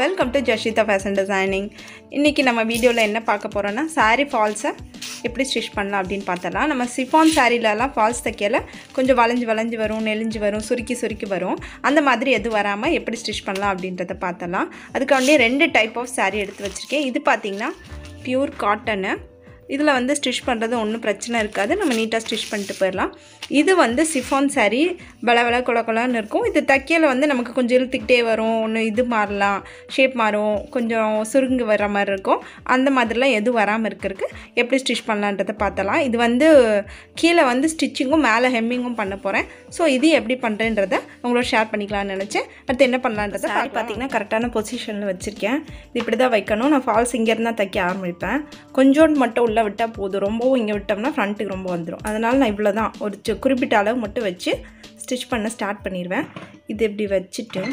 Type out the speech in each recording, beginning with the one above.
welcome to Jashitha fashion designing இன்றைக்கி நம்ம வீடியோவில் என்ன பார்க்க போகிறோன்னா saree ஃபால்ஸை எப்படி ஸ்டிச் பண்ணலாம் அப்படின்னு பார்த்தலாம் நம்ம சிஃபான் சாரீலலாம் ஃபால்ஸ் தைக்கல கொஞ்சம் வளைஞ்சு வளைஞ்சு வரும் நெளிஞ்சு வரும் சுருக்கி சுருக்கி வரும் அந்த மாதிரி எது வராமல் எப்படி ஸ்டிச் பண்ணலாம் அப்படின்றத பார்த்தலாம் அதுக்காண்டி ரெண்டு டைப் ஆஃப் saree எடுத்து வச்சுருக்கேன் இது பார்த்திங்கன்னா பியூர் காட்டனு இதில் வந்து ஸ்டிச் பண்ணுறது ஒன்றும் பிரச்சனை இருக்காது நம்ம நீட்டாக ஸ்டிச் பண்ணிட்டு போயிடலாம் இது வந்து சிஃபான் saree பல பல கொல கொலன்னு இருக்கும் இது தைக்கையில் வந்து நமக்கு கொஞ்சம் இழுத்துக்கிட்டே வரும் ஒன்று இது மாறலாம் ஷேப் மாறும் கொஞ்சம் சுருங்கி வர மாதிரி இருக்கும் அந்த மாதிரிலாம் எதுவும் வராமல் இருக்கிறதுக்கு எப்படி ஸ்டிச் பண்ணலான்றதை பார்த்தலாம் இது வந்து கீழே வந்து ஸ்டிச்சிங்கும் மேலே ஹெம்மிங்கும் பண்ண போகிறேன் ஸோ இது எப்படி பண்ணுறேன்றதை உங்களோட ஷேர் பண்ணிக்கலாம்னு நினச்சேன் அடுத்து என்ன பண்ணலான்றதை saree பார்த்தீங்கன்னா கரெக்டான பொசிஷனில் வச்சுருக்கேன் இது இப்படி தான் வைக்கணும் நான் ஃபால்ஸ் இங்கேருந்து தான் தைக்க ஆரம்பிப்பேன் கொஞ்சோண்டு மட்டும் உள்ளே விட்டால் போதும் ரொம்பவும் இங்கே விட்டோம்னா ஃப்ரண்ட்டுக்கு ரொம்ப வந்துடும் அதனால் நான் இவ்வளோ தான் ஒரு சி- குறிப்பிட்ட அளவு மட்டும் வச்சு ஸ்டிச் பண்ண ஸ்டார்ட் பண்ணிடுவேன் இது இப்படி வச்சுட்டு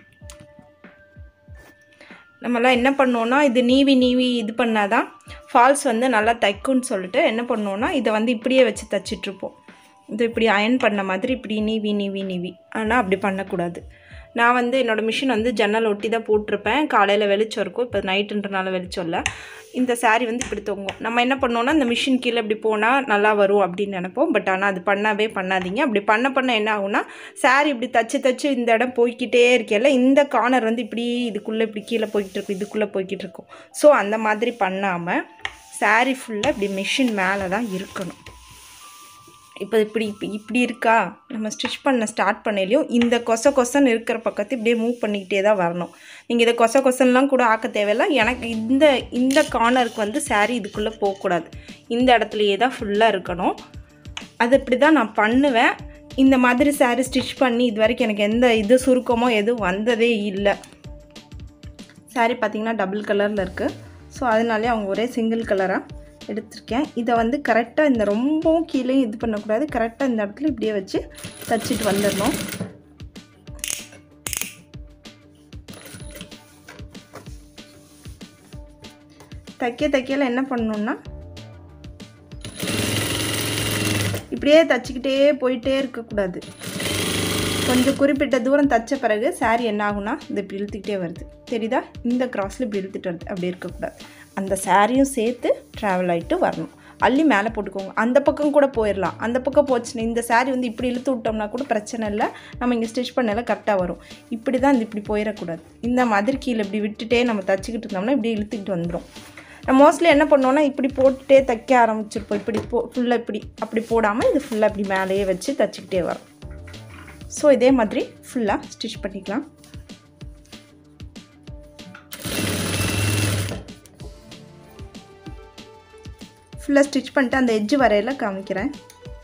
நம்மலாம் என்ன பண்ணுவோன்னா இது நீவி நீவி இது பண்ணாதான் ஃபால்ஸ் வந்து நல்லா தைக்கும்னு சொல்லிட்டு என்ன பண்ணுவோன்னா இதை வந்து இப்படியே வச்சு தைச்சிட்ருப்போம் இது இப்படி அயன் பண்ண மாதிரி இப்படி நீவி நீவி நீவி ஆனால் அப்படி பண்ணக்கூடாது நான் வந்து என்னோடய மிஷின் வந்து ஜன்னல் ஒட்டி தான் போட்டிருப்பேன் காலையில் வெளிச்சம் இருக்கும் இப்போ நைட்டுன்றனால வெளிச்சம் இல்லை இந்த saree வந்து இப்படி தொங்கும் நம்ம என்ன பண்ணோன்னா இந்த மிஷின் கீழே இப்படி போனால் நல்லா வரும் அப்படின்னு நினைப்போம் பட் ஆனால் அது பண்ணவே பண்ணாதீங்க அப்படி பண்ண பண்ண என்ன ஆகும்னா saree இப்படி தச்சு தச்சு இந்த இடம் போய்க்கிட்டே இருக்கேல்ல இந்த கார்னர் வந்து இப்படி இதுக்குள்ளே இப்படி கீழே போய்கிட்டு இருக்கும் இதுக்குள்ளே போய்கிட்டு இருக்கும் ஸோ அந்த மாதிரி பண்ணாமல் saree ஃபுல்லாக இப்படி மிஷின் மேலே தான் இருக்கணும் இப்போ இப்படி இப்போ இப்படி இருக்கா நம்ம ஸ்டிச் பண்ண ஸ்டார்ட் பண்ணலையும் இந்த கொச கொசன்னு இருக்கிற பக்கத்து இப்படியே மூவ் பண்ணிக்கிட்டே தான் வரணும் நீங்கள் இதை கொச கொசன்லாம் கூட ஆக்க தேவையில்ல எனக்கு இந்த இந்த கார்னருக்கு வந்து saree இதுக்குள்ளே போகக்கூடாது இந்த இடத்துலையே தான் ஃபுல்லாக இருக்கணும் அது இப்படி தான் நான் பண்ணுவேன் இந்த மாதிரி saree ஸ்டிச் பண்ணி இது வரைக்கும் எனக்கு எந்த இது சுருக்கமோ எதுவும் வந்ததே இல்லை saree பார்த்தீங்கன்னா டபுள் கலரில் இருக்குது ஸோ அதனாலே அவங்க ஒரே சிங்கிள் கலராக எடுத்திருக்கேன் இதை வந்து கரெக்டாக இந்த ரொம்பவும் கீழே இது பண்ணக்கூடாது கரெக்டாக இந்த இடத்துல இப்படியே வச்சு தச்சுட்டு வந்துடணும் தைக்க தைக்கல என்ன பண்ணணும்னா இப்படியே தச்சுக்கிட்டே போயிட்டே இருக்கக்கூடாது கொஞ்சம் குறிப்பிட்ட தூரம் தச்ச பிறகு saree என்ன ஆகும்னா இது இப்படி இழுத்துக்கிட்டே வருது தெரியுதா இந்த கிராஸில் இப்படி இழுத்துட்டு வருது அப்படி இருக்கக்கூடாது அந்த சாரியும் சேர்த்து ட்ராவல் ஆகிட்டு வரணும் அள்ளி மேலே போட்டுக்கோங்க அந்த பக்கம் கூட போயிடலாம் அந்த பக்கம் போச்சுன்னா இந்த saree வந்து இப்படி இழுத்து விட்டோம்னா கூட பிரச்சனை இல்லை நம்ம இங்கே ஸ்டிச் பண்ணல கரெக்டாக வரும் இப்படி தான் இந்த இப்படி போயிடக்கூடாது இந்த மாதிரி கீழே இப்படி விட்டுட்டே நம்ம தச்சுக்கிட்டு இருந்தோம்னா இப்படி இழுத்துக்கிட்டு வந்துடும் நான் மோஸ்ட்லி என்ன பண்ணுவோன்னா இப்படி போட்டுட்டே தைக்க ஆரம்பிச்சிருப்போம் இப்படி போ ஃபுல்லாக இப்படி அப்படி போடாமல் இது ஃபுல்லாக இப்படி மேலேயே வச்சு தச்சுக்கிட்டே வரும் ஸோ இதே மாதிரி ஃபுல்லாக ஸ்டிச் பண்ணிக்கலாம் ஃபுல்லாக ஸ்டிச் பண்ணிட்டு அந்த எட்ஜ் வரையில் காமிக்கிறேன்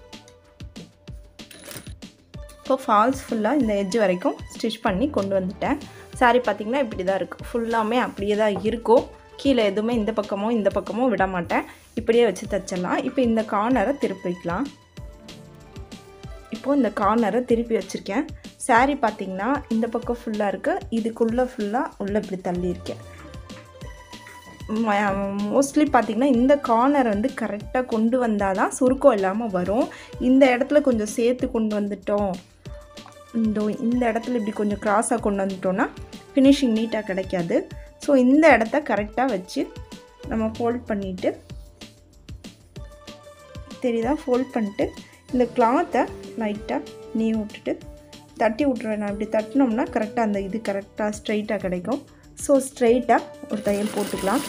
இப்போ ஃபால்ஸ் ஃபுல்லாக இந்த எட்ஜ் வரைக்கும் ஸ்டிச் பண்ணி கொண்டு வந்துட்டேன் saree பார்த்திங்கன்னா இப்படி தான் இருக்குது ஃபுல்லாமே அப்படியே தான் இருக்கும் கீழே எதுவுமே இந்த பக்கமோ இந்த பக்கமோ விட மாட்டேன் இப்படியே வச்சு தைச்சிடலாம் இப்போ இந்த கார்னரை திருப்பிக்கலாம் இப்போது இந்த கார்னரை திருப்பி வச்சுருக்கேன் saree பார்த்திங்கன்னா இந்த பக்கம் ஃபுல்லாக இருக்குது இதுக்குள்ளே ஃபுல்லாக உள்ளே இப்படி தள்ளியிருக்கேன் மோஸ்ட்லி பார்த்திங்கன்னா இந்த கார்னர் வந்து கரெக்டாக கொண்டு வந்தால் தான் சுருக்கம் இல்லாமல் வரும் இந்த இடத்துல கொஞ்சம் சேர்த்து கொண்டு வந்துட்டோம் இந்த இந்த இடத்துல இப்படி கொஞ்சம் க்ராஸாக கொண்டு வந்துட்டோம்னா ஃபினிஷிங் நீட்டாக கிடைக்காது ஸோ இந்த இடத்த கரெக்டாக வச்சு நம்ம ஃபோல்ட் பண்ணிவிட்டு தெரியுதா ஃபோல்ட் பண்ணிட்டு இந்த கிளாத்தை லைட்டாக நீ விட்டுட்டு தட்டி விட்ருவேன் நான் இப்படி தட்டினோம்னா கரெக்டாக அந்த இது கரெக்டாக ஸ்ட்ரைட்டாக கிடைக்கும் ஸோ ஸ்ட்ரைட்டாக ஒரு தையல் போட்டுக்கலாம்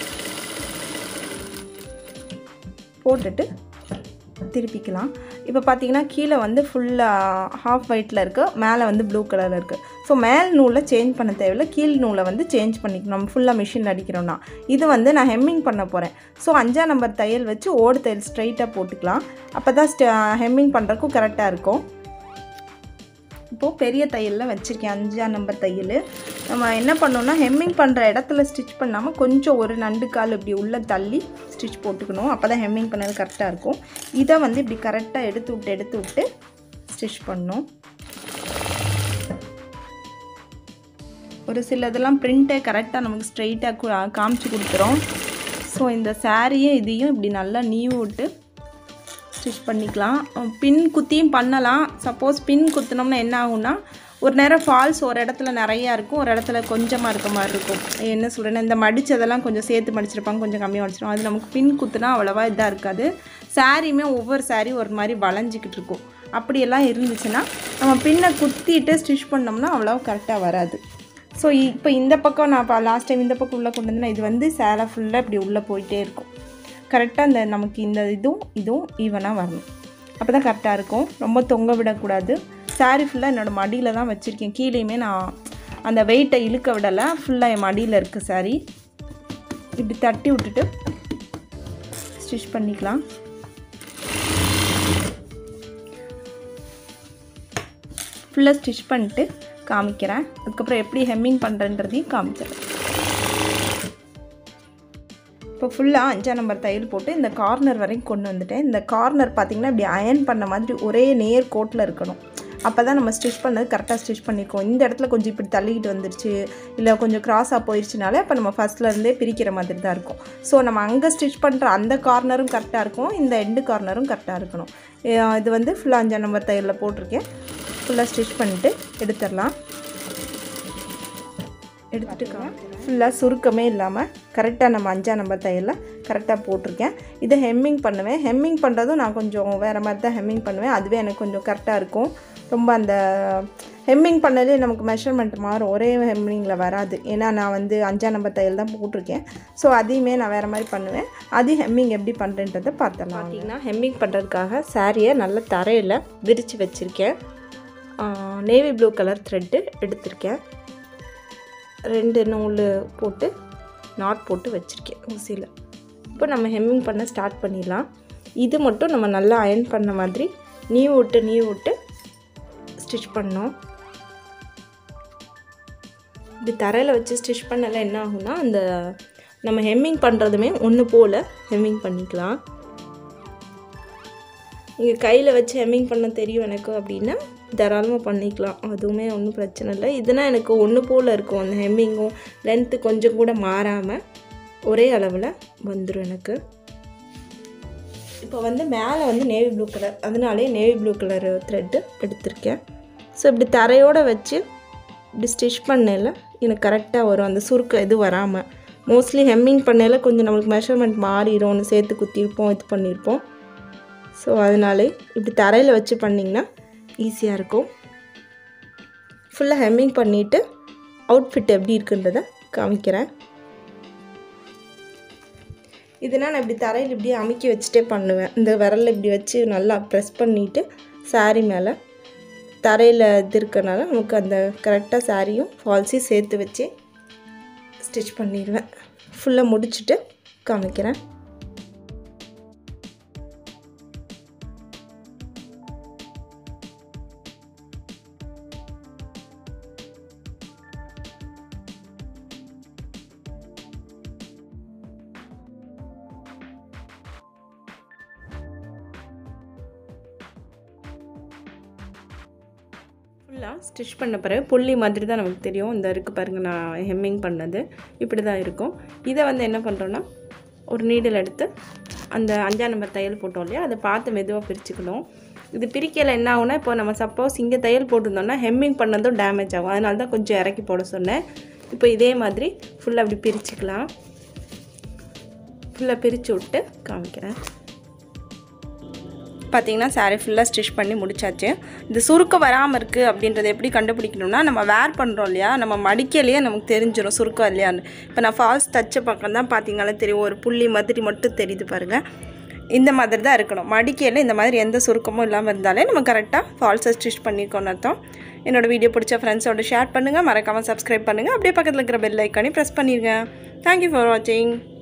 போட்டுட்டு திருப்பிக்கலாம் இப்போ பார்த்தீங்கன்னா கீழே வந்து ஃபுல்லாக ஹாஃப் ஒயிட்டில் இருக்குது மேலே வந்து ப்ளூ கலரில் இருக்குது ஸோ மேல் நூலை சேஞ்ச் பண்ண தேவையில்ல கீழ் நூலை வந்து சேஞ்ச் பண்ணிக்கணும் நம்ம ஃபுல்லாக மிஷின் அடிக்கிறோம்னா இது வந்து நான் ஹெம்மிங் பண்ண போகிறேன் ஸோ அஞ்சாம் நம்பர் தையல் வச்சு ஓடு தையல் ஸ்ட்ரைட்டாக போட்டுக்கலாம் அப்போ தான் ஹெம்மிங் பண்ணுறதுக்கும் கரெக்டாக இருக்கும் இப்போது பெரிய தையலில் வச்சுருக்கேன் அஞ்சாம் நம்பர் தையல் நம்ம என்ன பண்ணோம்னா ஹெம்மிங் பண்ணுற இடத்துல ஸ்டிச் பண்ணாமல் கொஞ்சம் ஒரு நண்டு கால் இப்படி உள்ளே தள்ளி ஸ்டிச் போட்டுக்கணும் அப்போ தான் ஹெம்மிங் பண்ணது கரெக்டாக இருக்கும் இதை வந்து இப்படி கரெக்டாக எடுத்து விட்டு எடுத்து விட்டு ஸ்டிச் பண்ணணும் ஒரு சில இதெல்லாம் பிரிண்ட்டே கரெக்டாக நமக்கு ஸ்ட்ரைட்டாக காமிச்சு கொடுத்துரும் ஸோ இந்த சாரியும் இதையும் இப்படி நல்லா நீவி விட்டு ஸ்டிச் பண்ணிக்கலாம் பின் குத்தியும் பண்ணலாம் சப்போஸ் பின் குத்தினோம்னா என்ன ஆகும்னா ஒரு நேரம் ஃபால்ஸ் ஒரு இடத்துல நிறையா இருக்கும் ஒரு இடத்துல கொஞ்சமாக இருக்க மாதிரி இருக்கும் என்ன சொல்கிறேன்னா இந்த மடித்ததெல்லாம் கொஞ்சம் சேர்த்து மடிச்சிருப்பாங்க கொஞ்சம் கம்மியாக மடிச்சிருப்பாங்க அது நமக்கு பின் குத்துனா அவ்வளோவா இதாக இருக்காது சாரியுமே ஒவ்வொரு சாரீ ஒரு மாதிரி வளைஞ்சிக்கிட்டு இருக்கும் அப்படியெல்லாம் இருந்துச்சுன்னா நம்ம பின்னை குத்திட்டு ஸ்டிச் பண்ணோம்னா அவ்வளோவா கரெக்டாக வராது ஸோ இப்போ இந்த பக்கம் நான் இப்போ லாஸ்ட் டைம் இந்த பக்கம் உள்ளே கொண்டு வந்தேன்னா இது வந்து சேலை ஃபுல்லாக இப்படி உள்ளே போயிட்டே இருக்கும் கரெக்டாக இந்த நமக்கு இந்த இதுவும் இதுவும் ஈவனாக வரணும் அப்போ தான் கரெக்டாக இருக்கும் ரொம்ப தொங்க விடக்கூடாது சாரீ ஃபுல்லாக என்னோடய மடியில் தான் வச்சுருக்கேன் கீழேயுமே நான் அந்த வெயிட்டை இழுக்க விடலை ஃபுல்லாக என் மடியில் இருக்குது சாரீ இப்படி தட்டி விட்டுட்டு ஸ்டிச் பண்ணிக்கலாம் ஃபுல்லாக ஸ்டிச் பண்ணிட்டு காமிக்கிறேன் அதுக்கப்புறம் எப்படி ஹெம்மிங் பண்ணுறன்றதையும் காமிக்கிறேன் இப்போ ஃபுல்லாக அஞ்சாம் நம்பர் தையல் போட்டு இந்த கார்னர் வரைக்கும் கொண்டு வந்துட்டேன் இந்த கார்னர் பார்த்திங்கன்னா இப்படி அயன் பண்ண மாதிரி ஒரே நேர் கோட்டில் இருக்கணும் அப்போ தான் நம்ம ஸ்டிச் பண்ணது கரெக்டாக ஸ்டிச் பண்ணிக்கோம் இந்த இடத்துல கொஞ்சம் இப்படி தள்ளிக்கிட்டு வந்துருச்சு இல்லை கொஞ்சம் க்ராஸாக போயிடுச்சுனாலே அப்போ நம்ம ஃபஸ்ட்லேருந்தே பிரிக்கிற மாதிரி தான் இருக்கும் ஸோ நம்ம அங்கே ஸ்டிச் பண்ணுற அந்த கார்னரும் கரெக்டாக இருக்கும் இந்த எண்டு கார்னரும் கரெக்டாக இருக்கணும் இது வந்து ஃபுல்லாக அஞ்சாம் நம்பர் தையலில் போட்டிருக்கேன் ஃபுல்லாக ஸ்டிச் பண்ணிட்டு எடுத்துடலாம் எடுத்துட்டு ஃபுல்லாக சுருக்கமே இல்லாமல் கரெக்டாக நம்ம அஞ்சாம் நம்பர் தையலில் கரெக்டாக போட்டிருக்கேன் இதை ஹெம்மிங் பண்ணுவேன் ஹெம்மிங் பண்ணுறதும் நான் கொஞ்சம் வேறு மாதிரி தான் ஹெம்மிங் பண்ணுவேன் அதுவே எனக்கு கொஞ்சம் கரெக்டாக இருக்கும் ரொம்ப அந்த ஹெம்மிங் பண்ணதே நமக்கு மெஷர்மெண்ட் மாறும் ஒரே ஹெம்மிங்கில் வராது ஏன்னா நான் வந்து அஞ்சாம் நம்பர் தையல் தான் போட்டிருக்கேன் ஸோ அதையுமே நான் வேறு மாதிரி பண்ணுவேன் அது ஹெம்மிங் எப்படி பண்ணுறன்றதை பார்த்துடலாம் பார்த்தீங்கன்னா ஹெம்மிங் பண்ணுறதுக்காக சாரியை நல்ல தரையில் விரித்து வச்சுருக்கேன் நேவி ப்ளூ கலர் த்ரெட்டு எடுத்திருக்கேன் ரெண்டு நூல் போட்டு நாட் போட்டு வச்சுருக்கேன் ஊசியில் இப்போ நம்ம ஹெம்மிங் பண்ண ஸ்டார்ட் பண்ணிடலாம் இது மட்டும் நம்ம நல்லா அயன் பண்ண மாதிரி நீ விட்டு நீ விட்டு ஸ்டிச் பண்ணோம் இப்படி தரையில் வச்சு ஸ்டிச் பண்ணல என்ன ஆகும்னா அந்த நம்ம ஹெம்மிங் பண்ணுறதுமே ஒன்று போல் ஹெம்மிங் பண்ணிக்கலாம் நீங்கள் கையில் வச்சு ஹெம்மிங் பண்ண தெரியும் எனக்கு அப்படின்னா தாராளமாக பண்ணிக்கலாம் அதுவுமே ஒன்றும் பிரச்சனை இல்லை இதுனா எனக்கு ஒன்று போல் இருக்கும் அந்த ஹெம்மிங்கும் லென்த்து கொஞ்சம் கூட மாறாமல் ஒரே அளவில் வந்துடும் எனக்கு இப்போ வந்து மேலே வந்து நேவி ப்ளூ கலர் அதனாலே நேவி ப்ளூ கலர் த்ரெட்டு எடுத்திருக்கேன் ஸோ இப்படி தரையோடு வச்சு இப்படி ஸ்டிச் பண்ணல எனக்கு கரெக்டாக வரும் அந்த சுருக்கம் எதுவும் வராமல் மோஸ்ட்லி ஹெம்மிங் பண்ணையில் கொஞ்சம் நம்மளுக்கு மெஷர்மெண்ட் மாறிடும் ஒன்று சேர்த்து குத்திருப்போம் இது பண்ணியிருப்போம் ஸோ அதனாலே இப்படி தரையில் வச்சு பண்ணிங்கன்னா ஈஸியாக இருக்கும் ஃபுல்லாக ஹெம்மிங் பண்ணிவிட்டு அவுட்ஃபிட் எப்படி இருக்குன்றதை காமிக்கிறேன் இதுனா நான் இப்படி தரையில் இப்படி அமுக்கி வச்சுட்டே பண்ணுவேன் இந்த விரலில் இப்படி வச்சு நல்லா ப்ரெஸ் பண்ணிவிட்டு சாரீ மேலே தரையில் இது இருக்கனால நமக்கு அந்த கரெக்டாக சாரியும் ஃபால்ஸையும் சேர்த்து வச்சு ஸ்டிச் பண்ணிடுவேன் ஃபுல்லாக முடிச்சுட்டு காமிக்கிறேன் ஃபுல்லாக ஸ்டிச் பண்ண பிறகு புள்ளி மாதிரி தான் நமக்கு தெரியும் இந்த இருக்குது பாருங்கள் நான் ஹெம்மிங் பண்ணது இப்படி தான் இருக்கும் இதை வந்து என்ன பண்ணுறோன்னா ஒரு நீடில் எடுத்து அந்த அஞ்சாம் நம்பர் தையல் போட்டோம் இல்லையா அதை பார்த்து மெதுவாக பிரிச்சுக்கணும் இது பிரிக்கையில் என்ன ஆகும்னா இப்போ நம்ம சப்போஸ் இங்கே தையல் போட்டிருந்தோம்னா ஹெம்மிங் பண்ணதும் டேமேஜ் ஆகும் அதனால தான் கொஞ்சம் இறக்கி போட சொன்னேன் இப்போ இதே மாதிரி ஃபுல்லாக அப்படி பிரிச்சுக்கலாம் ஃபுல்லாக பிரித்து விட்டு காமிக்கிறேன் பார்த்தீங்கன்னா சாரீ ஃபுல்லாக ஸ்டிச் பண்ணி முடிச்சாச்சு இந்த சுருக்கம் வராமல் இருக்குது அப்படின்றத எப்படி கண்டுபிடிக்கணும்னா நம்ம வேர் பண்ணுறோம் இல்லையா நம்ம மடிக்கலையே நமக்கு தெரிஞ்சிடும் சுருக்கம் இல்லையான்னு இப்போ நான் ஃபால்ஸ் தச்ச பக்கம் தான் பார்த்தீங்கன்னா தெரியும் ஒரு புள்ளி மாதிரி மட்டும் தெரியுது பாருங்கள் இந்த மாதிரி தான் இருக்கணும் மடிக்கையில் இந்த மாதிரி எந்த சுருக்கமும் இல்லாமல் இருந்தாலே நம்ம கரெக்டாக ஃபால்ஸை ஸ்டிச் பண்ணிக்கோன்னு அர்த்தம் என்னோடய வீடியோ பிடிச்ச ஃப்ரெண்ட்ஸோட ஷேர் பண்ணுங்கள் மறக்காமல் சப்ஸ்கிரைப் பண்ணுங்கள் அப்படியே பக்கத்தில் இருக்கிற பெல் ஐக்கானே ப்ரெஸ் பண்ணிடுங்க தேங்க்யூ ஃபார் வாட்சிங்